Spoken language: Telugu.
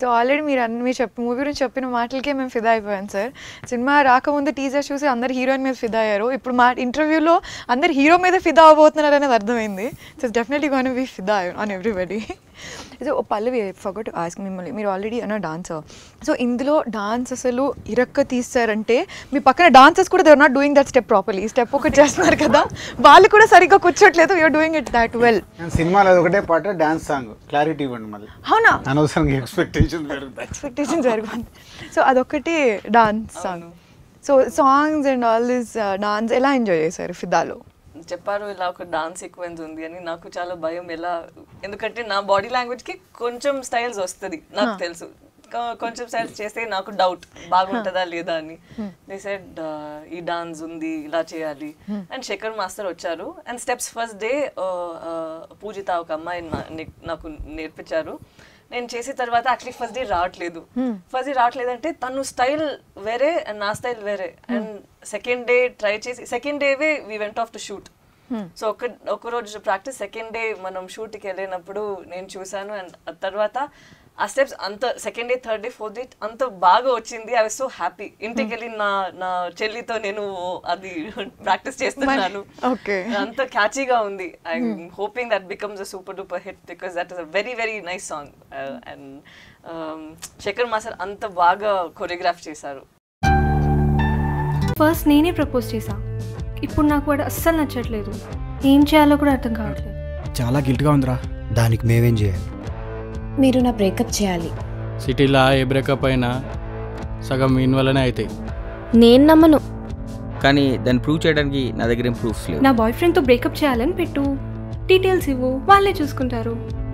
సో ఆల్రెడీ మీరు అన్ని మీరు చెప్పి మూవీ గురించి చెప్పిన మాటలకే మేము ఫిదా అయిపోయాం సార్ సినిమా రాకముందు టీజర్ చూసి అందరు హీరోయిన్ మీద ఫిదా అయ్యారు ఇప్పుడు మా ఇంటర్వ్యూలో అందరు హీరో మీద ఫిదా అవబోతున్నారు అనేది అర్థమైంది సో డెఫినెట్లీ గోన్ బి ఫిదా on everybody so Pallavi forgot ask మిమ్మల్ని మీరు ఆల్రెడీ అన్న డాన్సర్ సో ఇందులో డాన్స్ అసలు ఇరక్క తీస్తారంటే మీ పక్కన డాన్సర్స్ కూడా there not doing that step properly ఈ స్టెప్ ఒకటి చేస్తున్నారు కదా వాళ్ళు కూడా సరిగ్గా కూర్చోట్లేదు you're doing it that well నేను సినిమాలో అది ఒకటే పాట డాన్స్ సాంగ్ క్లారిటీ ఇవ్వండి మళ్ళీ అవునా అనవసరంగా ఎక్స్పెక్టేషన్ పెరుగుతాయి ఎక్స్పెక్టేషన్స్ పెరుగుతుంది సో అదొకటి dance song so songs and all this dance ఎలా ఎంజాయ్ చేశారు ఫిదాలో చెప్పారు ఇలా ఒక డాన్స్ సీక్వెన్స్ ఉంది అని నాకు చాలా భయం ఎలా ఎందుకంటే నా బాడీ లాంగ్వేజ్ కి కొంచెం స్టైల్స్ వస్తుంది నాకు తెలుసు కొ- కొంచెం స్టైల్స్ చేస్తే నాకు డౌట్ బాగుంటుందా లేదా అని దే సెడ్ ఈ డాన్స్ ఉంది ఇలా చేయాలి అండ్ శేఖర్ మాస్టర్ వచ్చారు and steps first day Pujitha ఒక అమ్మాయి నా- నే- నాకు నేర్పించారు నేను చేసిన తర్వాత యాక్చువల్లీ ఫస్ట్ డే రావట్లేదు ఫస్ట్ డే రావట్లేదు అంటే తను స్టైల్ వేరే అండ్ నా స్టైల్ వేరే అండ్ సెకండ్ డే ట్రై చేసి సెకండ్ డేవే we went off to shoot so ఒక ఒక రోజు ప్రాక్టీస్ సెకండ్ డే మనం షూట్కి వెళ్ళినప్పుడు నేను చూసాను అండ్ తర్వాత ఆ స్టెప్స్ అంత second day third day fourth day అంత బాగా వచ్చింది ఐ వాజ్ సో హ్యాపీ ఇంటికి వెళ్ళి నా నా చెల్లితో నేను అది ప్రాక్టీస్ చేస్తున్నాను Okay. అంత క్యాచీగా ఉంది I'm hoping that becomes a super duper hit because that is a very very nice song and Shekar master అంత బాగా కొరియోగ్రాఫ్ చేశారు ఫస్ట్ నేనే ప్రపోజ్ చేశా ఇప్పుడు నాకు వాడు అస్సలు నచ్చట్లేదు ఏం చేయాలో కూడా అర్థం కావట్లేదు చాలా గిల్ట్గా ఉందిరా దానికి మేమేం చేయాలి మీరు నా బ్రేకప్ చేయాలి సిటీలో ఏ బ్రేకప్ అయినా సగం మీన్ వల్లనే అవుతాయి నేను నమ్మను కానీ దాన్ని ప్రూవ్ చేయడానికి నా దగ్గర ఏం ప్రూఫ్స్ లేవు నా బాయ్ ఫ్రెండ్తో బ్రేకప్ చేయాలని పెట్టు డీటెయిల్స్ ఇవ్వు వాళ్ళే చూసుకుంటారు